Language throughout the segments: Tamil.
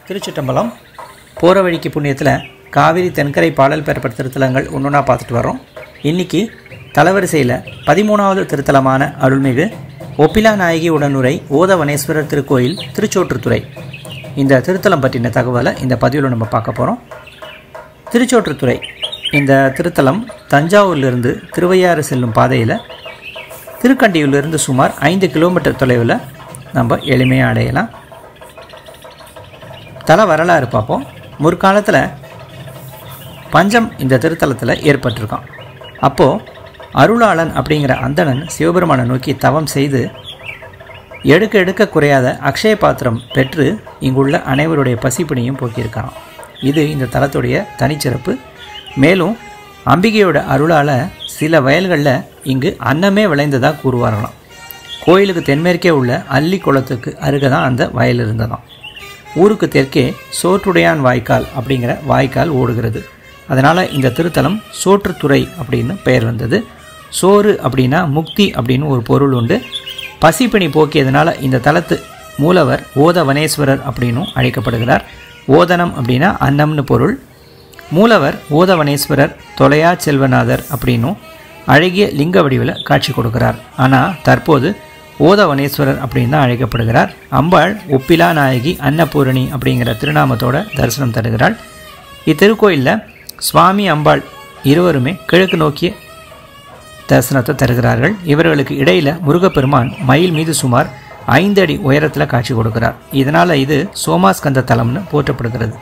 திருச்சிட்டம்பலம் போகிற வழிக்கு புண்ணியத்தில் காவிரி தென்கரை பாடல் பெறப்பட்ட திருத்தலங்கள் ஒன்றுனா பார்த்துட்டு வரோம் இன்னைக்கு தலவரிசையில் பதிமூணாவது திருத்தலமான அருள்மிகு ஒப்பிலா நாயகி உடனுரை ஓதவனேஸ்வரர் திருக்கோயில் திருச்சோற்றுத்துறை இந்த திருத்தலம் பற்றின தகவலை இந்த பதிவில் நம்ம பார்க்க போகிறோம் திருச்சோற்றுத்துறை இந்த திருத்தலம் தஞ்சாவூர்லேருந்து திருவையாறு செல்லும் பாதையில் திருக்கண்டியூர்லேருந்து சுமார் ஐந்து கிலோமீட்டர் தொலைவில் நம்ம எளிமையாக அடையலாம் தல வரலாறு பார்ப்போம் முற்காலத்தில் பஞ்சம் இந்த திருத்தலத்தில் ஏற்பட்டிருக்கான் அப்போது அருளாளன் அப்படிங்கிற அந்தணன் சிவபெருமானை நோக்கி தவம் செய்து எடுக்க எடுக்க குறையாத அக்ஷய பாத்திரம் பெற்று இங்குள்ள அனைவருடைய பசிப்பிணியும் போக்கியிருக்காராம் இது இந்த தலத்துடைய தனிச்சிறப்பு மேலும் அம்பிகையோட அருளால் சில வயல்களில் இங்கு அன்னமே விளைந்ததாக கூறுவார்களாம் கோயிலுக்கு தென்மேற்கே உள்ள அல்லி குளத்துக்கு அருகே தான் அந்த வயல் இருந்ததாம் ஊருக்கு தெற்கே சோற்றுடையான் வாய்க்கால் அப்படிங்கிற வாய்க்கால் ஓடுகிறது அதனால் இந்த திருத்தலம் சோற்றுத்துறை அப்படின்னு பெயர் வந்தது சோறு அப்படின்னா முக்தி அப்படின்னு ஒரு பொருள் உண்டு பசிப்பிணி போக்கியதுனால இந்த தலத்து மூலவர் ஓதவனேஸ்வரர் அப்படின்னும் அழைக்கப்படுகிறார் ஓதனம் அப்படின்னா அன்னம்னு பொருள் மூலவர் ஓதவனேஸ்வரர் தொலையா செல்வநாதர் அப்படின்னும் அழகிய லிங்க வடிவில் காட்சி கொடுக்கிறார் ஆனால் தற்போது ஓதவனேஸ்வரர் அப்படின்னு தான் அழைக்கப்படுகிறார் அம்பாள் ஒப்பிலா நாயகி அன்னபூரணி அப்படிங்கிற திருநாமத்தோட தரிசனம் தருகிறாள் இத்திருக்கோயிலில் சுவாமி அம்பாள் இருவருமே கிழக்கு நோக்கிய தரிசனத்தை தருகிறார்கள் இவர்களுக்கு இடையில முருகப்பெருமான் மயில் மீது சுமார் ஐந்து அடி உயரத்தில் காட்சி கொடுக்கிறார் இதனால் இது சோமாஸ்கந்த தலம்னு போற்றப்படுகிறது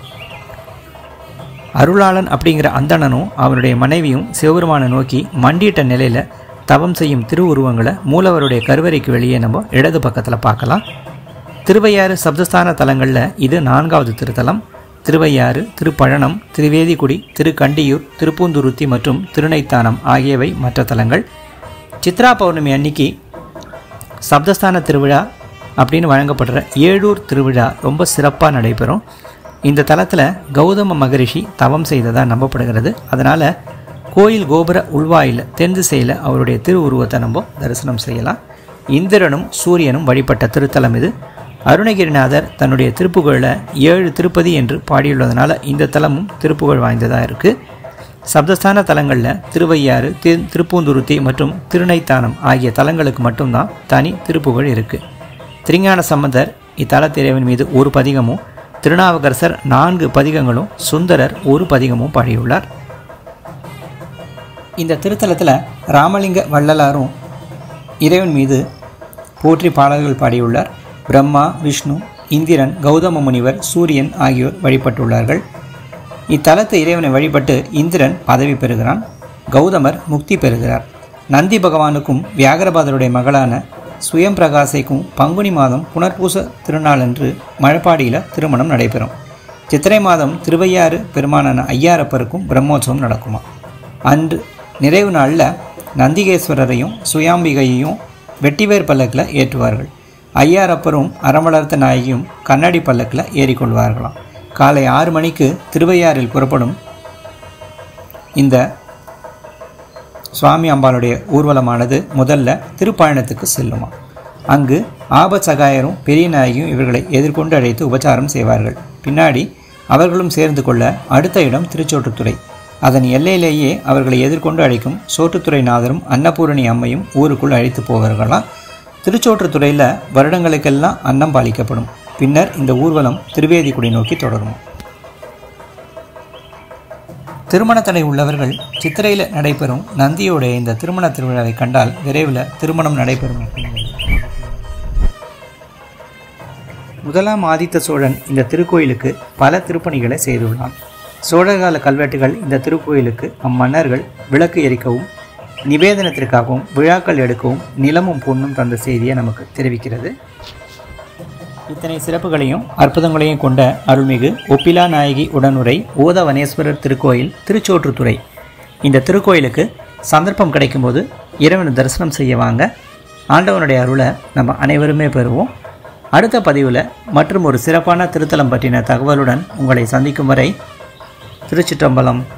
அருளாளன் அப்படிங்கிற அந்தணனும் அவனுடைய மனைவியும் சிவபெருமானை நோக்கி மண்டியிட்ட நிலையில் தவம் செய்யும் திருவுருவங்களை மூலவருடைய கருவறைக்கு வெளியே நம்ம இடது பக்கத்தில் பார்க்கலாம் திருவையாறு சப்தஸ்தான தலங்களில் இது நான்காவது திருத்தலம் திருவையாறு திருப்பழனம் திருவேதிக்குடி திருக்கண்டியூர் திருப்பூந்துருத்தி மற்றும் திருநைத்தானம் ஆகியவை மற்ற தலங்கள் சித்ரா பௌர்ணமி அன்னைக்கு சப்தஸ்தான திருவிழா அப்படின்னு வழங்கப்படுற ஏழூர் திருவிழா ரொம்ப சிறப்பாக நடைபெறும் இந்த தலத்தில் கௌதம மகரிஷி தவம் செய்ததாக நம்பப்படுகிறது அதனால் கோயில் கோபுர உள்வாயில் தென் திசையில் அவருடைய திருவுருவத்தை நம்ம தரிசனம் செய்யலாம் இந்திரனும் சூரியனும் வழிபட்ட திருத்தலம் இது அருணகிரிநாதர் தன்னுடைய திருப்புகழில் ஏழு திருப்பதி என்று பாடியுள்ளதுனால இந்த தலமும் திருப்புகழ் வாய்ந்ததாக இருக்குது சப்தஸ்தான தலங்களில் திருவையாறு திரு திருப்பூந்துருத்தி மற்றும் திருநைத்தானம் ஆகிய தலங்களுக்கு மட்டும்தான் தனி திருப்புகழ் இருக்குது திருஞான சம்பந்தர் இத்தலத்திரைவன் மீது ஒரு பதிகமும் திருநாவுக்கரசர் நான்கு பதிகங்களும் சுந்தரர் ஒரு பதிகமும் பாடியுள்ளார் இந்த திருத்தலத்தில் ராமலிங்க வள்ளலாரும் இறைவன் மீது போற்றி பாடல்கள் பாடியுள்ளார் பிரம்மா விஷ்ணு இந்திரன் கௌதம முனிவர் சூரியன் ஆகியோர் வழிபட்டுள்ளார்கள் இத்தலத்து இறைவனை வழிபட்டு இந்திரன் பதவி பெறுகிறான் கௌதமர் முக்தி பெறுகிறார் நந்தி பகவானுக்கும் வியாகரபாதருடைய மகளான சுயம் பிரகாசைக்கும் பங்குனி மாதம் புனர்பூச திருநாளன்று மழப்பாடியில் திருமணம் நடைபெறும் சித்திரை மாதம் திருவையாறு பெருமானான ஐயாரப்பருக்கும் பிரம்மோற்சவம் நடக்குமா அன்று நிறைவு நாளில் நந்திகேஸ்வரரையும் சுயாம்பிகையையும் வெட்டிவேர் பல்லக்கில் ஏற்றுவார்கள் ஐயாரப்பரும் அறமலர்த்த நாயகியும் கண்ணாடி பல்லக்கில் ஏறிக்கொள்வார்களாம் காலை ஆறு மணிக்கு திருவையாறில் புறப்படும் இந்த சுவாமி அம்பாளுடைய ஊர்வலமானது முதல்ல திருப்பாயணத்துக்கு செல்லுமா அங்கு ஆபத்சகாயரும் பெரிய நாயகியும் இவர்களை எதிர்கொண்டு அழைத்து உபச்சாரம் செய்வார்கள் பின்னாடி அவர்களும் சேர்ந்து கொள்ள அடுத்த இடம் திருச்சோற்றுத்துறை அதன் எல்லையிலேயே அவர்களை எதிர்கொண்டு அழைக்கும் சோற்றுத்துறை நாதரும் அன்னபூரணி அம்மையும் ஊருக்குள் அழைத்து போவார்களாம் திருச்சோற்றுத்துறையில் வருடங்களுக்கெல்லாம் அன்னம் பாலிக்கப்படும் பின்னர் இந்த ஊர்வலம் திருவேதிக்குடி நோக்கி தொடரும் திருமண தடை உள்ளவர்கள் சித்திரையில் நடைபெறும் நந்தியோடைய இந்த திருமண திருவிழாவை கண்டால் விரைவில் திருமணம் நடைபெறும் முதலாம் ஆதித்த சோழன் இந்த திருக்கோயிலுக்கு பல திருப்பணிகளை செய்துள்ளான் சோழர்கால கல்வெட்டுகள் இந்த திருக்கோயிலுக்கு அம்மன்னர்கள் விளக்கு எரிக்கவும் நிவேதனத்திற்காகவும் விழாக்கள் எடுக்கவும் நிலமும் பொண்ணும் தந்த செய்தியை நமக்கு தெரிவிக்கிறது இத்தனை சிறப்புகளையும் அற்புதங்களையும் கொண்ட அருள்மிகு ஒப்பிலா நாயகி உடனுரை ஓதவனேஸ்வரர் திருக்கோயில் திருச்சோற்றுத்துறை இந்த திருக்கோயிலுக்கு சந்தர்ப்பம் கிடைக்கும்போது இறைவனை தரிசனம் செய்ய வாங்க ஆண்டவனுடைய அருளை நம்ம அனைவருமே பெறுவோம் அடுத்த பதிவில் மற்றும் ஒரு சிறப்பான திருத்தலம் பற்றின தகவலுடன் உங்களை சந்திக்கும் வரை திருச்சிற்றம்பலம்